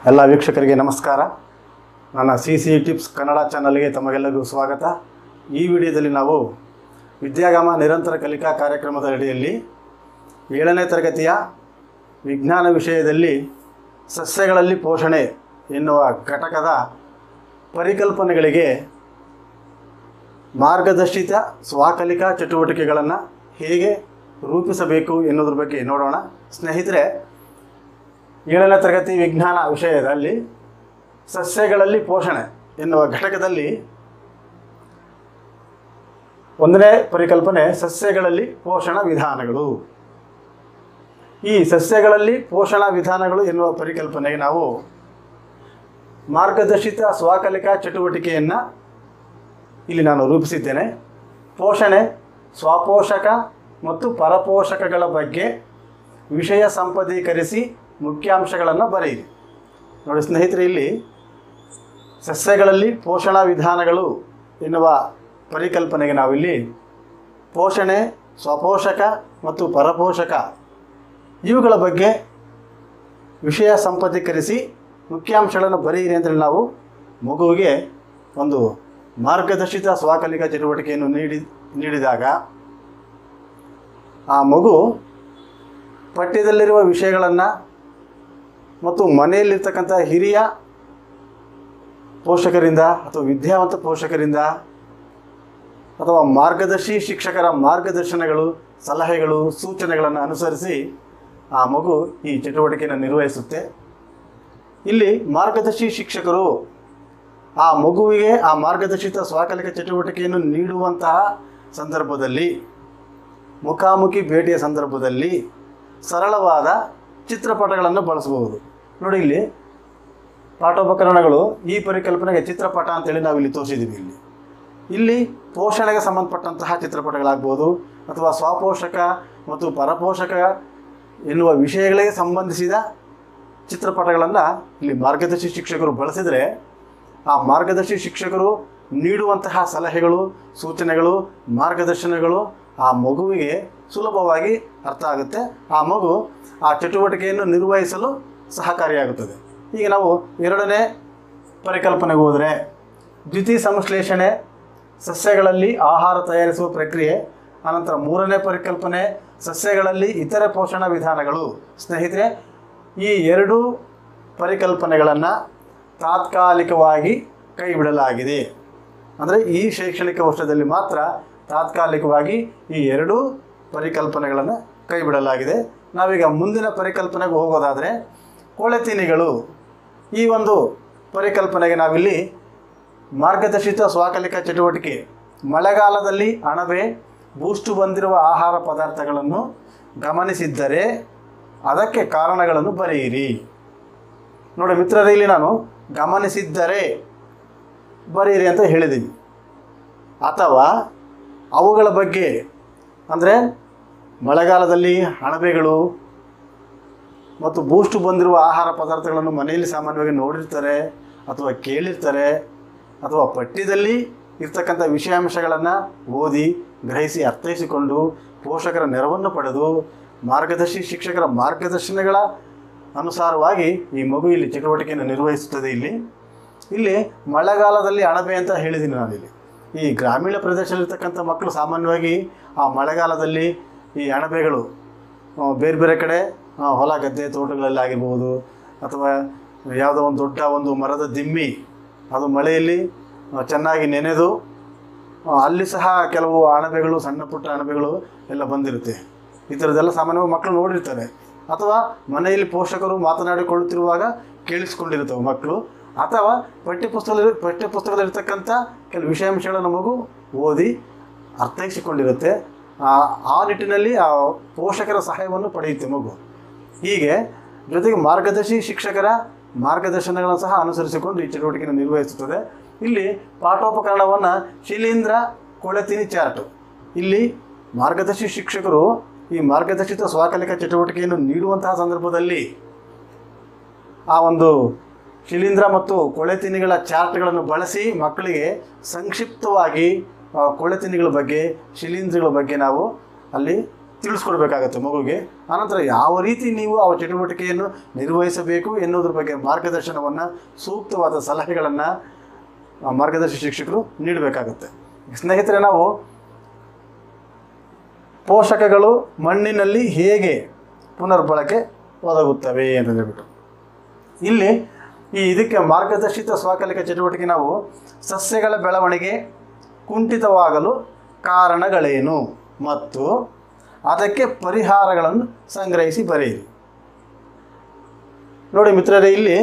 ಎಲ್ಲ ವೀಕ್ಷಕರಿಗೆ ನಮಸ್ಕಾರ ನನ್ನ ಸಿ ಸಿ ಟಿಪ್ಸ್ ಕನ್ನಡ ಚಾನಲ್ಗೆ ತಮಗೆಲ್ಲರಿಗೂ ಸ್ವಾಗತ ಈ ವಿಡಿಯೋದಲ್ಲಿ ನಾವು ವಿದ್ಯಾಗಮ ನಿರಂತರ ಕಲಿಕಾ ಕಾರ್ಯಕ್ರಮದ ಅಡಿಯಲ್ಲಿ ಏಳನೇ ತರಗತಿಯ ವಿಜ್ಞಾನ ವಿಷಯದಲ್ಲಿ ಸಸ್ಯಗಳಲ್ಲಿ ಪೋಷಣೆ ಎನ್ನುವ ಘಟಕದ ಪರಿಕಲ್ಪನೆಗಳಿಗೆ ಮಾರ್ಗದರ್ಶಿತ ಸ್ವಕಲಿಕಾ ಚಟುವಟಿಕೆಗಳನ್ನು ಹೇಗೆ ರೂಪಿಸಬೇಕು ಎನ್ನುವುದ್ರ ಬಗ್ಗೆ ನೋಡೋಣ ಸ್ನೇಹಿತರೆ ಏಳನೇ ತರಗತಿ ವಿಜ್ಞಾನ ವಿಷಯದಲ್ಲಿ ಸಸ್ಯಗಳಲ್ಲಿ ಪೋಷಣೆ ಎನ್ನುವ ಘಟಕದಲ್ಲಿ ಒಂದನೇ ಪರಿಕಲ್ಪನೆ ಸಸ್ಯಗಳಲ್ಲಿ ಪೋಷಣ ವಿಧಾನಗಳು ಈ ಸಸ್ಯಗಳಲ್ಲಿ ಪೋಷಣ ವಿಧಾನಗಳು ಎನ್ನುವ ಪರಿಕಲ್ಪನೆಗೆ ನಾವು ಮಾರ್ಗದರ್ಶಿತ ಸ್ವಕಲಿಕಾ ಚಟುವಟಿಕೆಯನ್ನು ಇಲ್ಲಿ ನಾನು ರೂಪಿಸಿದ್ದೇನೆ ಪೋಷಣೆ ಸ್ವಪೋಷಕ ಮತ್ತು ಪರಪೋಷಕಗಳ ಬಗ್ಗೆ ವಿಷಯ ಸಂಪದೀಕರಿಸಿ ಮುಖ್ಯಾಂಶಗಳನ್ನು ಬರೆಯಿರಿ ನೋಡಿ ಸ್ನೇಹಿತರೆ ಇಲ್ಲಿ ಸಸ್ಯಗಳಲ್ಲಿ ಪೋಷಣಾ ವಿಧಾನಗಳು ಎನ್ನುವ ಪರಿಕಲ್ಪನೆಗೆ ನಾವಿಲ್ಲಿ ಪೋಷಣೆ ಸ್ವಪೋಷಕ ಮತ್ತು ಪರಪೋಷಕ ಇವುಗಳ ಬಗ್ಗೆ ವಿಷಯ ಸಂಪದೀಕರಿಸಿ ಮುಖ್ಯಾಂಶಗಳನ್ನು ಬರೆಯಿರಿ ಅಂತೇಳಿ ನಾವು ಮಗುವಿಗೆ ಒಂದು ಮಾರ್ಗದರ್ಶಿತ ಸ್ವಕಲಿಕಾ ಚಟುವಟಿಕೆಯನ್ನು ನೀಡಿ ನೀಡಿದಾಗ ಆ ಮಗು ಪಠ್ಯದಲ್ಲಿರುವ ವಿಷಯಗಳನ್ನು ಮತ್ತು ಮನೆಯಲ್ಲಿರ್ತಕ್ಕಂಥ ಹಿರಿಯ ಪೋಷಕರಿಂದ ಅಥವಾ ವಿದ್ಯಾವಂತ ಪೋಷಕರಿಂದ ಅಥವಾ ಮಾರ್ಗದರ್ಶಿ ಶಿಕ್ಷಕರ ಮಾರ್ಗದರ್ಶನಗಳು ಸಲಹೆಗಳು ಸೂಚನೆಗಳನ್ನು ಅನುಸರಿಸಿ ಆ ಮಗು ಈ ಚಟುವಟಿಕೆಯನ್ನು ನಿರ್ವಹಿಸುತ್ತೆ ಇಲ್ಲಿ ಮಾರ್ಗದರ್ಶಿ ಶಿಕ್ಷಕರು ಆ ಮಗುವಿಗೆ ಆ ಮಾರ್ಗದರ್ಶಿತ ಸ್ವಕಲಿಕ ಚಟುವಟಿಕೆಯನ್ನು ನೀಡುವಂತಹ ಸಂದರ್ಭದಲ್ಲಿ ಮುಖಾಮುಖಿ ಭೇಟಿಯ ಸಂದರ್ಭದಲ್ಲಿ ಸರಳವಾದ ಚಿತ್ರಪಟಗಳನ್ನು ಬಳಸಬಹುದು ನೋಡಿ ಇಲ್ಲಿ ಪಾಠೋಪಕರಣಗಳು ಈ ಪರಿಕಲ್ಪನೆಗೆ ಚಿತ್ರಪಟ ಅಂತೇಳಿ ನಾವು ಇಲ್ಲಿ ತೋರಿಸಿದ್ದೀವಿ ಇಲ್ಲಿ ಇಲ್ಲಿ ಪೋಷಣೆಗೆ ಸಂಬಂಧಪಟ್ಟಂತಹ ಚಿತ್ರಪಟಗಳಾಗ್ಬೋದು ಅಥವಾ ಸ್ವಪೋಷಕ ಮತ್ತು ಪರಪೋಷಕ ಎನ್ನುವ ವಿಷಯಗಳಿಗೆ ಸಂಬಂಧಿಸಿದ ಚಿತ್ರಪಟಗಳನ್ನು ಇಲ್ಲಿ ಮಾರ್ಗದರ್ಶಿ ಶಿಕ್ಷಕರು ಬಳಸಿದರೆ ಆ ಮಾರ್ಗದರ್ಶಿ ಶಿಕ್ಷಕರು ನೀಡುವಂತಹ ಸಲಹೆಗಳು ಸೂಚನೆಗಳು ಮಾರ್ಗದರ್ಶನಗಳು ಆ ಮಗುವಿಗೆ ಸುಲಭವಾಗಿ ಅರ್ಥ ಆಗುತ್ತೆ ಆ ಮಗು ಆ ಚಟುವಟಿಕೆಯನ್ನು ನಿರ್ವಹಿಸಲು ಸಹಕಾರಿಯಾಗುತ್ತದೆ ಈಗ ನಾವು ಎರಡನೇ ಪರಿಕಲ್ಪನೆಗೆ ಹೋದರೆ ದ್ವಿತೀಯ ಸಂಶ್ಲೇಷಣೆ ಸಸ್ಯಗಳಲ್ಲಿ ಆಹಾರ ತಯಾರಿಸುವ ಪ್ರಕ್ರಿಯೆ ಅನಂತರ ಮೂರನೇ ಪರಿಕಲ್ಪನೆ ಸಸ್ಯಗಳಲ್ಲಿ ಇತರೆ ಪೋಷಣಾ ವಿಧಾನಗಳು ಸ್ನೇಹಿತರೆ ಈ ಎರಡೂ ಪರಿಕಲ್ಪನೆಗಳನ್ನು ತಾತ್ಕಾಲಿಕವಾಗಿ ಕೈ ಬಿಡಲಾಗಿದೆ ಅಂದರೆ ಈ ಶೈಕ್ಷಣಿಕ ವರ್ಷದಲ್ಲಿ ಮಾತ್ರ ತಾತ್ಕಾಲಿಕವಾಗಿ ಈ ಎರಡೂ ಪರಿಕಲ್ಪನೆಗಳನ್ನು ಕೈ ಬಿಡಲಾಗಿದೆ ನಾವೀಗ ಮುಂದಿನ ಪರಿಕಲ್ಪನೆಗೆ ಹೋಗೋದಾದರೆ ಕೊಳೆತಿನಿಗಳು ಈ ಒಂದು ಪರಿಕಲ್ಪನೆಗೆ ನಾವಿಲ್ಲಿ ಮಾರ್ಗದರ್ಶಿತ ಸ್ವಕಲಿಕಾ ಚಟುವಟಿಕೆ ಮಳೆಗಾಲದಲ್ಲಿ ಅಣಬೆ ಬೂಸ್ಟು ಬಂದಿರುವ ಆಹಾರ ಪದಾರ್ಥಗಳನ್ನು ಗಮನಿಸಿದ್ದರೆ ಅದಕ್ಕೆ ಕಾರಣಗಳನ್ನು ಬರೆಯಿರಿ ನೋಡಿ ಮಿತ್ರರೇ ಇಲ್ಲಿ ನಾನು ಗಮನಿಸಿದ್ದರೆ ಬರೆಯಿರಿ ಅಂತ ಹೇಳಿದ್ದೀನಿ ಅಥವಾ ಅವುಗಳ ಬಗ್ಗೆ ಅಂದರೆ ಮಳೆಗಾಲದಲ್ಲಿ ಅಣಬೆಗಳು ಮತ್ತು ಬೂಸ್ಟು ಬಂದಿರುವ ಆಹಾರ ಪದಾರ್ಥಗಳನ್ನು ಮನೆಯಲ್ಲಿ ಸಾಮಾನ್ಯವಾಗಿ ನೋಡಿರ್ತಾರೆ ಅಥವಾ ಕೇಳಿರ್ತಾರೆ ಅಥವಾ ಪಠ್ಯದಲ್ಲಿ ಇರ್ತಕ್ಕಂಥ ವಿಷಯಾಂಶಗಳನ್ನು ಓದಿ ಗ್ರಹಿಸಿ ಅರ್ಥೈಸಿಕೊಂಡು ಪೋಷಕರ ನೆರವನ್ನು ಪಡೆದು ಮಾರ್ಗದರ್ಶಿ ಶಿಕ್ಷಕರ ಮಾರ್ಗದರ್ಶನಗಳ ಅನುಸಾರವಾಗಿ ಈ ಮಗು ಇಲ್ಲಿ ಚಟುವಟಿಕೆಯನ್ನು ನಿರ್ವಹಿಸುತ್ತದೆ ಇಲ್ಲಿ ಇಲ್ಲಿ ಮಳೆಗಾಲದಲ್ಲಿ ಅಣಬೆ ಅಂತ ಹೇಳಿದ್ದೀನಿ ನಾನಿಲ್ಲಿ ಈ ಗ್ರಾಮೀಣ ಪ್ರದೇಶದಲ್ಲಿರ್ತಕ್ಕಂಥ ಮಕ್ಕಳು ಸಾಮಾನ್ಯವಾಗಿ ಆ ಮಳೆಗಾಲದಲ್ಲಿ ಈ ಅಣಬೆಗಳು ಆ, ಬೇರೆ ಬೇರೆ ಕಡೆ ಆ, ಹೊಲ ಗದ್ದೆ ತೋಟಗಳಲ್ಲಿ ಆಗಿರ್ಬೋದು ಅಥವಾ ಯಾವುದೋ ಒಂದು ದೊಡ್ಡ ಒಂದು ಮರದ ದಿಮ್ಮಿ ಅದು ಮಳೆಯಲ್ಲಿ ಆ, ಚೆನ್ನಾಗಿ ನೆನೆದು ಆ, ಅಲ್ಲಿ ಸಹ ಕೆಲವು ಅಣಬೆಗಳು ಸಣ್ಣ ಪುಟ್ಟ ಅಣಬೆಗಳು ಎಲ್ಲ ಬಂದಿರುತ್ತೆ ಈ ಥರದ್ದೆಲ್ಲ ಸಾಮಾನ್ಯವಾಗಿ ಮಕ್ಕಳು ನೋಡಿರ್ತಾರೆ ಅಥವಾ ಮನೆಯಲ್ಲಿ ಪೋಷಕರು ಮಾತನಾಡಿಕೊಳ್ಳುತ್ತಿರುವಾಗ ಕೇಳಿಸ್ಕೊಂಡಿರ್ತವೆ ಮಕ್ಕಳು ಅಥವಾ ಪಠ್ಯಪುಸ್ತಕದಲ್ಲಿ ಪಠ್ಯಪುಸ್ತಕದಲ್ಲಿರ್ತಕ್ಕಂಥ ಕೆಲವು ವಿಷಯಾಂಶಗಳನ್ನು ಮಗು ಓದಿ ಅರ್ಥೈಸಿಕೊಂಡಿರುತ್ತೆ ಆ ಆ ನಿಟ್ಟಿನಲ್ಲಿ ಆ ಪೋಷಕರ ಸಹಾಯವನ್ನು ಪಡೆಯುತ್ತೆ ಮಗು ಹೀಗೆ ಜೊತೆಗೆ ಮಾರ್ಗದರ್ಶಿ ಶಿಕ್ಷಕರ ಮಾರ್ಗದರ್ಶನಗಳನ್ನು ಸಹ ಅನುಸರಿಸಿಕೊಂಡು ಈ ಚಟುವಟಿಕೆಯನ್ನು ನಿರ್ವಹಿಸುತ್ತದೆ ಇಲ್ಲಿ ಪಾಠೋಪಕರಣವನ್ನು ಶಿಲೀಂಧ್ರ ಕೊಳೆತಿನಿ ಚಾರ್ಟ್ ಇಲ್ಲಿ ಮಾರ್ಗದರ್ಶಿ ಶಿಕ್ಷಕರು ಈ ಮಾರ್ಗದರ್ಶಿತ ಸ್ವಕಲಿಕಾ ಚಟುವಟಿಕೆಯನ್ನು ನೀಡುವಂತಹ ಸಂದರ್ಭದಲ್ಲಿ ಆ ಒಂದು ಶಿಲೀಂಧ್ರ ಮತ್ತು ಕೊಳೆತಿನಿಗಳ ಚಾರ್ಟ್ಗಳನ್ನು ಬಳಸಿ ಮಕ್ಕಳಿಗೆ ಸಂಕ್ಷಿಪ್ತವಾಗಿ ಆ, ಕೊಳೆತಿನಿಗಳ ಬಗ್ಗೆ ಶಿಲೀಂಧ್ರಗಳ ಬಗ್ಗೆ ನಾವು ಅಲ್ಲಿ ತಿಳಿಸ್ಕೊಡ್ಬೇಕಾಗತ್ತೆ ಮಗುಗೆ ಆನಂತರ ಯಾವ ರೀತಿ ನೀವು ಆ ಚಟುವಟಿಕೆಯನ್ನು ನಿರ್ವಹಿಸಬೇಕು ಎನ್ನುವುದ್ರ ಬಗ್ಗೆ ಮಾರ್ಗದರ್ಶನವನ್ನು ಸೂಕ್ತವಾದ ಸಲಹೆಗಳನ್ನು ಮಾರ್ಗದರ್ಶಿ ಶಿಕ್ಷಕರು ನೀಡಬೇಕಾಗತ್ತೆ ಸ್ನೇಹಿತರೆ ನಾವು ಪೋಷಕಗಳು ಮಣ್ಣಿನಲ್ಲಿ ಹೇಗೆ ಪುನರ್ಬಳಕೆ ಒದಗುತ್ತವೆ ಅಂತ ಹೇಳ್ಬಿಟ್ಟು ಇಲ್ಲಿ ಈ ಇದಕ್ಕೆ ಮಾರ್ಗದರ್ಶಿತ ಸ್ವಕಲಿಕ ಚಟುವಟಿಕೆ ನಾವು ಸಸ್ಯಗಳ ಬೆಳವಣಿಗೆ ಕುಂಠಿತವಾಗಲು ಕಾರಣಗಳೇನು ಮತ್ತು ಅದಕ್ಕೆ ಪರಿಹಾರಗಳನ್ನು ಸಂಗ್ರಹಿಸಿ ಬರೆಯಿರಿ ನೋಡಿ ಮಿತ್ರರೇ ಇಲ್ಲಿ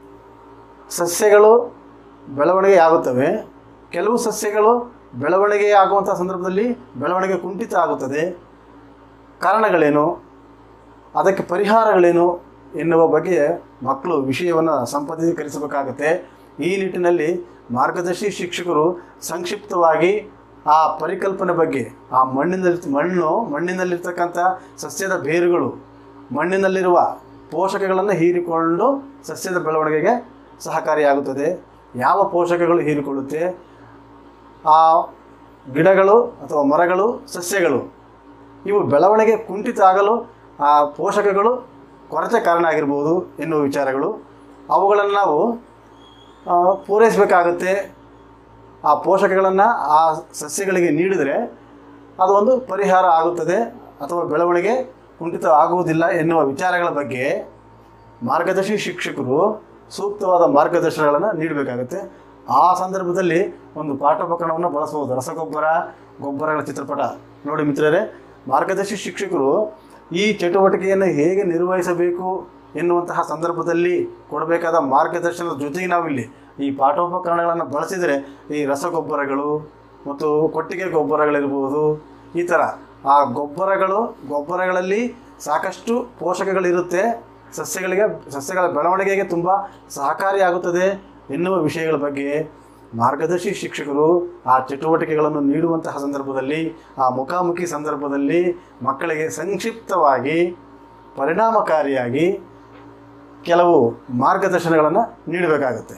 ಸಸ್ಯಗಳು ಬೆಳವಣಿಗೆ ಆಗುತ್ತವೆ ಕೆಲವು ಸಸ್ಯಗಳು ಬೆಳವಣಿಗೆ ಆಗುವಂಥ ಸಂದರ್ಭದಲ್ಲಿ ಬೆಳವಣಿಗೆ ಕುಂಠಿತ ಆಗುತ್ತದೆ ಕಾರಣಗಳೇನು ಅದಕ್ಕೆ ಪರಿಹಾರಗಳೇನು ಎನ್ನುವ ಬಗ್ಗೆ ಮಕ್ಕಳು ವಿಷಯವನ್ನು ಸಂಪಾದೀಕರಿಸಬೇಕಾಗುತ್ತೆ ಈ ನಿಟ್ಟಿನಲ್ಲಿ ಮಾರ್ಗದರ್ಶಿ ಶಿಕ್ಷಕರು ಸಂಕ್ಷಿಪ್ತವಾಗಿ ಆ ಪರಿಕಲ್ಪನೆ ಬಗ್ಗೆ ಆ ಮಣ್ಣಿನಲ್ಲಿ ಮಣ್ಣು ಮಣ್ಣಿನಲ್ಲಿರ್ತಕ್ಕಂಥ ಸಸ್ಯದ ಬೇರುಗಳು ಮಣ್ಣಿನಲ್ಲಿರುವ ಪೋಷಕಗಳನ್ನು ಹೀರಿಕೊಂಡು ಸಸ್ಯದ ಬೆಳವಣಿಗೆಗೆ ಸಹಕಾರಿಯಾಗುತ್ತದೆ ಯಾವ ಪೋಷಕಗಳು ಹೀರಿಕೊಳ್ಳುತ್ತೆ ಆ ಗಿಡಗಳು ಅಥವಾ ಮರಗಳು ಸಸ್ಯಗಳು ಇವು ಬೆಳವಣಿಗೆ ಕುಂಠಿತ ಆಗಲು ಆ ಪೋಷಕಗಳು ಕೊರತೆ ಕಾರಣ ಆಗಿರ್ಬೋದು ಎನ್ನುವ ವಿಚಾರಗಳು ಅವುಗಳನ್ನು ನಾವು ಆ, ಪೂರೈಸಬೇಕಾಗುತ್ತೆ ಆ ಪೋಷಕಗಳನ್ನು ಆ ಸಸ್ಯಗಳಿಗೆ ನೀಡಿದರೆ ಅದು ಒಂದು ಪರಿಹಾರ ಆಗುತ್ತದೆ ಅಥವಾ ಬೆಳವಣಿಗೆ ಕುಂಠಿತ ಆಗುವುದಿಲ್ಲ ಎನ್ನುವ ವಿಚಾರಗಳ ಬಗ್ಗೆ ಮಾರ್ಗದರ್ಶಿ ಶಿಕ್ಷಕರು ಸೂಕ್ತವಾದ ಮಾರ್ಗದರ್ಶನಗಳನ್ನು ನೀಡಬೇಕಾಗುತ್ತೆ ಆ ಸಂದರ್ಭದಲ್ಲಿ ಒಂದು ಪಾಠೋಪಕರಣವನ್ನು ಬಳಸಬಹುದು ರಸಗೊಬ್ಬರ ಗೊಬ್ಬರಗಳ ಚಿತ್ರಪಟ ನೋಡಿ ಮಿತ್ರರೇ ಮಾರ್ಗದರ್ಶಿ ಶಿಕ್ಷಕರು ಈ ಚಟುವಟಿಕೆಯನ್ನು ಹೇಗೆ ನಿರ್ವಹಿಸಬೇಕು ಎನ್ನುವಂತಹ ಸಂದರ್ಭದಲ್ಲಿ ಕೊಡಬೇಕಾದ ಮಾರ್ಗದರ್ಶನದ ಜೊತೆಗೆ ನಾವಿಲ್ಲಿ ಈ ಪಾಠೋಪಕರಣಗಳನ್ನು ಬಳಸಿದರೆ ಈ ರಸಗೊಬ್ಬರಗಳು ಮತ್ತು ಕೊಟ್ಟಿಗೆ ಗೊಬ್ಬರಗಳಿರ್ಬೋದು ಈ ಥರ ಆ ಗೊಬ್ಬರಗಳು ಗೊಬ್ಬರಗಳಲ್ಲಿ ಸಾಕಷ್ಟು ಪೋಷಕಗಳಿರುತ್ತೆ ಸಸ್ಯಗಳಿಗೆ ಸಸ್ಯಗಳ ಬೆಳವಣಿಗೆಗೆ ತುಂಬ ಸಹಕಾರಿಯಾಗುತ್ತದೆ ಎನ್ನುವ ವಿಷಯಗಳ ಬಗ್ಗೆ ಮಾರ್ಗದರ್ಶಿ ಶಿಕ್ಷಕರು ಆ ಚಟುವಟಿಕೆಗಳನ್ನು ನೀಡುವಂತಹ ಸಂದರ್ಭದಲ್ಲಿ ಆ ಮುಖಾಮುಖಿ ಸಂದರ್ಭದಲ್ಲಿ ಮಕ್ಕಳಿಗೆ ಸಂಕ್ಷಿಪ್ತವಾಗಿ ಪರಿಣಾಮಕಾರಿಯಾಗಿ ಕೆಲವು ಮಾರ್ಗದರ್ಶನಗಳನ್ನು ನೀಡಬೇಕಾಗುತ್ತೆ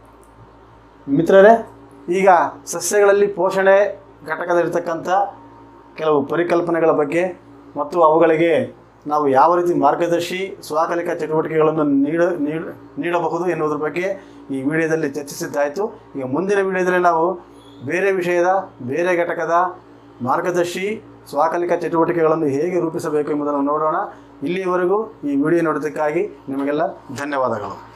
ಮಿತ್ರರೇ ಈಗ ಸಸ್ಯಗಳಲ್ಲಿ ಪೋಷಣೆ ಘಟಕದಲ್ಲಿರ್ತಕ್ಕಂಥ ಕೆಲವು ಪರಿಕಲ್ಪನೆಗಳ ಬಗ್ಗೆ ಮತ್ತು ಅವುಗಳಿಗೆ ನಾವು ಯಾವ ರೀತಿ ಮಾರ್ಗದರ್ಶಿ ಸ್ವಕಲಿಕ ಚಟುವಟಿಕೆಗಳನ್ನು ನೀಡ ನೀಡ- ನೀಡಬಹುದು ಎನ್ನುವುದ್ರ ಬಗ್ಗೆ ಈ ವಿಡಿಯೋದಲ್ಲಿ ಚರ್ಚಿಸಿದ್ದಾಯಿತು ಈಗ ಮುಂದಿನ ವಿಡಿಯೋದಲ್ಲಿ ನಾವು ಬೇರೆ ವಿಷಯದ ಬೇರೆ ಘಟಕದ ಮಾರ್ಗದರ್ಶಿ ಸ್ವಕಲಿಕ ಚಟುವಟಿಕೆಗಳನ್ನು ಹೇಗೆ ರೂಪಿಸಬೇಕು ಎಂಬುದನ್ನು ನೋಡೋಣ ಇಲ್ಲಿಯವರೆಗೂ ಈ ವಿಡಿಯೋ ನೋಡೋದಕ್ಕಾಗಿ ನಿಮಗೆಲ್ಲ ಧನ್ಯವಾದಗಳು